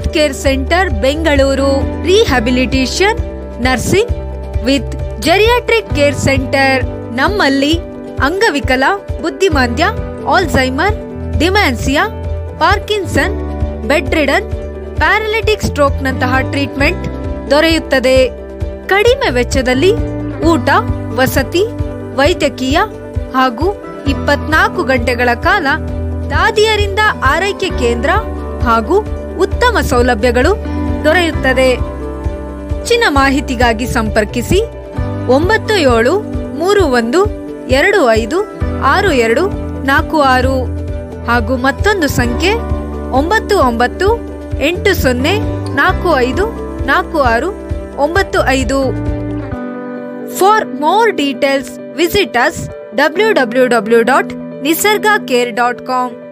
health care centre Bengaluru rehabilitation nursing with geriatric care centre ನಮ್ಮಲ್ಲಿ ಅಂಗವಿಕಲ ಬುದ್ಧಿಮಾಂದ್ಯ Alzheimer dementia Parkinson bedridden paralytic ಸ್ಟ್ರೋಕ್ನಂತಹ treatment ದೊರೆಯುತ್ತದೆ ಕಡಿಮೆ ವೆಚ್ಚದಲ್ಲಿ ಊಟ ವಸತಿ ವೈದ್ಯಕೀಯ ಹಾಗೂ ಇಪ್ಪತ್ನಾಲ್ಕು ಗಂಟೆಗಳ ಕಾಲ ದಾದಿಯರಿಂದ ಆರೈಕೆ ಕೇಂದ್ರ ಹಾಗೂ ಉತ್ತಮ ಸೌಲಭ್ಯಗಳು ದೊರೆಯುತ್ತದೆ ಹೆಚ್ಚಿನ ಮಾಹಿತಿಗಾಗಿ ಸಂಪರ್ಕಿಸಿ ಒಂಬತ್ತು ಏಳು ಮೂರು ಒಂದು ಎರಡು ಐದು ಆರು ಎರಡು ನಾಲ್ಕು ಆರು ಹಾಗೂ ಮತ್ತೊಂದು ಸಂಖ್ಯೆ ಒಂಬತ್ತು ಒಂಬತ್ತು ಎಂಟು ಸೊನ್ನೆ ನಾಲ್ಕು ಐದು ನಾಲ್ಕು ಆರು ಒಂಬತ್ತು ಐದು for more details visit us W W W dot Nisarga care dot com